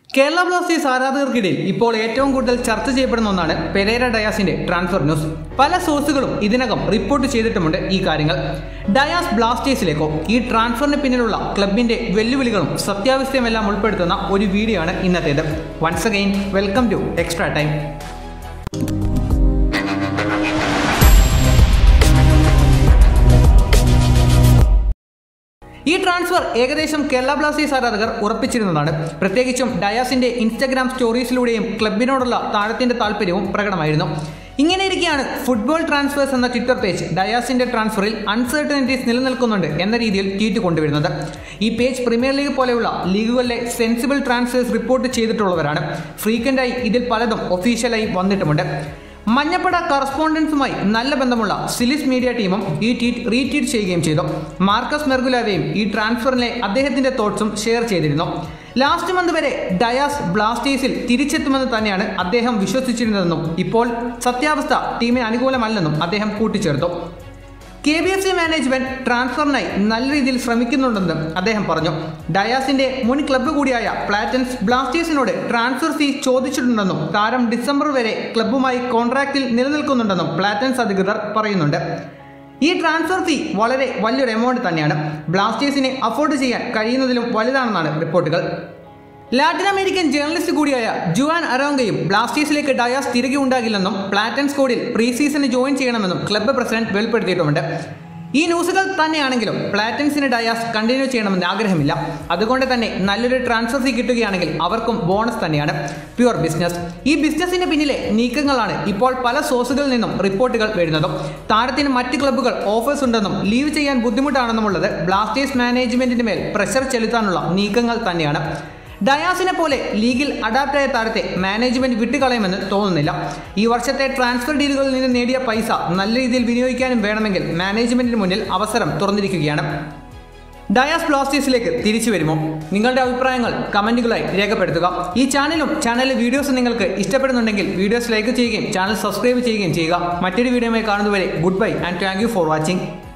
Kerala Blasters ആരാധകർക്കിടയിൽ ഇപ്പോൾ ഏറ്റവും കൂടുതൽ ചർച്ച ചെയ്യപ്പെടുന്ന ഒന്നാണ് പെരേര ഡയാസിന്റെ ട്രാൻസ്ഫർ ന്യൂസ് പല സോഴ്സുകളും ഇതിനകം റിപ്പോർട്ട് ചെയ്തിട്ടുമുണ്ട് ഈ കാര്യങ്ങൾ ഡയാസ് ബ്ലാസ്റ്റേഴ്സിലേക്കോ ഈ ട്രാൻസ്ഫറിന് പിന്നിലുള്ള ക്ലബിന്റെ വെല്ലുവിളികളും സത്യാവസ്ഥയുമെല്ലാം ഉൾപ്പെടുത്തുന്ന ഒരു വീഡിയോ ആണ് ഇന്നത്തേത് once again welcome to extra time ഈ ട്രാൻസ്ഫർ ഏകദേശം കേരള ബ്ലാസ്റ്റേഴ്സ് ആരാധകർ ഉറപ്പിച്ചിരുന്നതാണ് പ്രത്യേകിച്ചും ഡയാസിന്റെ ഇൻസ്റ്റഗ്രാം സ്റ്റോറീസിലൂടെയും ക്ലബിനോടുള്ള താഴത്തിന്റെ താല്പര്യവും പ്രകടമായിരുന്നു ഇങ്ങനെയിരിക്കെയാണ് ഫുട്ബോൾ ട്രാൻസ്ഫേഴ്സ് എന്ന ട്വിറ്റർ പേജ് ഡയാസിന്റെ ട്രാൻസ്ഫറിൽ അൺസർട്ടനിറ്റീസ് നിലനിൽക്കുന്നുണ്ട് എന്ന രീതിയിൽ ട്വീറ്റ് കൊണ്ടുവരുന്നത് ഈ പേജ് പ്രീമിയർ ലീഗ് പോലെയുള്ള ലീഗുകളിലെ സെൻസിബിൾ ട്രാൻസ്ഫേഴ്സ് റിപ്പോർട്ട് ചെയ്തിട്ടുള്ളവരാണ് ഫ്രീക്വന്റായി ഇതിൽ പലതും ഒഫീഷ്യലായി വന്നിട്ടുമുണ്ട് മഞ്ഞപ്പട കറസ്പോണ്ടൻസുമായി നല്ല ബന്ധമുള്ള സിലിസ് മീഡിയ ടീമും ഈ ട്വീറ്റ് റീട്വീറ്റ് ചെയ്യുകയും ചെയ്തു മാർക്കസ് മെർഗുലാവയും ഈ ട്രാൻസ്ഫറിലെ അദ്ദേഹത്തിന്റെ തോട്ട്സും ഷെയർ ചെയ്തിരുന്നു ലാസ്റ്റ് മന്ത് വരെ ഡയാസ് ബ്ലാസ്റ്റേഴ്സിൽ തിരിച്ചെത്തുമെന്ന് തന്നെയാണ് അദ്ദേഹം വിശ്വസിച്ചിരുന്നതെന്നും ഇപ്പോൾ സത്യാവസ്ഥ ടീമിന് അനുകൂലമല്ലെന്നും അദ്ദേഹം കൂട്ടിച്ചേർത്തു K B F C management ട്രാൻസ്ഫറിനായി നല്ല രീതിയിൽ ശ്രമിക്കുന്നുണ്ടെന്നും അദ്ദേഹം പറഞ്ഞു ഡയാസിന്റെ മുൻ ക്ലബ്ബ് കൂടിയായ പ്ലാറ്റൻസ് ബ്ലാസ്റ്റേഴ്സിനോട് ട്രാൻസ്ഫർ ഫീ ചോദിച്ചിട്ടുണ്ടെന്നും താരം ഡിസംബർ വരെ ക്ലബ്ബുമായി കോൺട്രാക്റ്റിൽ നിലനിൽക്കുന്നുണ്ടെന്നും പ്ലാറ്റൻസ് അധികൃതർ പറയുന്നുണ്ട് ഈ ട്രാൻസ്ഫർ ഫീ വളരെ വലിയൊരു എമൗണ്ട് തന്നെയാണ് ബ്ലാസ്റ്റേഴ്സിനെ അഫോർഡ് ചെയ്യാൻ കഴിയുന്നതിലും വലുതാണെന്നാണ് റിപ്പോർട്ടുകൾ ലാറ്റിൻ അമേരിക്കൻ ജേർണലിസ്റ്റ് കൂടിയായ ജുവാൻ അരോങ്കയും ബ്ലാസ്റ്റേഴ്സിലേക്ക് ഡയാസ് തിരികെ ഉണ്ടാകില്ലെന്നും പ്ലാറ്റൻ സ്കോഡിൽ പ്രീ സീസണിൽ ജോയിൻ ചെയ്യണമെന്നും ക്ലബ്ബ് പ്രസിഡന്റ് വെളിപ്പെടുത്തിയിട്ടുമുണ്ട് ഈ ന്യൂസുകൾ തന്നെയാണെങ്കിലും പ്ലാറ്റൻസിന് ഡയാസ് കണ്ടിന്യൂ ചെയ്യണമെന്ന് ആഗ്രഹമില്ല അതുകൊണ്ട് തന്നെ നല്ലൊരു ട്രാൻസ്ഫർ ഫീ കിട്ടുകയാണെങ്കിൽ അവർക്കും ബോണസ് തന്നെയാണ് പ്യുവർ ബിസിനസ് ഈ ബിസിനസിന് പിന്നിലെ നീക്കങ്ങളാണ് ഇപ്പോൾ പല സോഴ്സുകളിൽ നിന്നും റിപ്പോർട്ടുകൾ വരുന്നതും താരത്തിന് മറ്റ് ക്ലബ്ബുകൾ ഓഫേഴ്സ് ഉണ്ടെന്നും ലീവ് ചെയ്യാൻ ബുദ്ധിമുട്ടാണെന്നുമുള്ളത് ബ്ലാസ്റ്റേഴ്സ് മാനേജ്മെന്റിന് മേൽ പ്രഷർ ചെലുത്താനുള്ള നീക്കങ്ങൾ തന്നെയാണ് ഡയാസിനെ പോലെ ലീഗിൽ അഡാപ്റ്റായ താരത്തെ മാനേജ്മെന്റ് വിട്ടുകളയുമെന്ന് തോന്നുന്നില്ല ഈ വർഷത്തെ ട്രാൻസ്ഫർ ഡീലുകളിൽ നിന്ന് നേടിയ പൈസ നല്ല രീതിയിൽ വിനിയോഗിക്കാനും വേണമെങ്കിൽ മാനേജ്മെന്റിന് മുന്നിൽ അവസരം തുറന്നിരിക്കുകയാണ് ഡയാസ് ബ്ലാസ്റ്റേഴ്സിലേക്ക് തിരിച്ചു വരുമോ നിങ്ങളുടെ അഭിപ്രായങ്ങൾ കമന്റുകളായി രേഖപ്പെടുത്തുക ഈ ചാനലും ചാനലിലെ വീഡിയോസ് നിങ്ങൾക്ക് ഇഷ്ടപ്പെടുന്നുണ്ടെങ്കിൽ വീഡിയോസ് ലൈക്ക് ചെയ്യുകയും ചാനൽ സബ്സ്ക്രൈബ് ചെയ്യുകയും ചെയ്യുക മറ്റൊരു വീഡിയോയുമായി കാണുന്നതുവരെ good bye and thank you for watching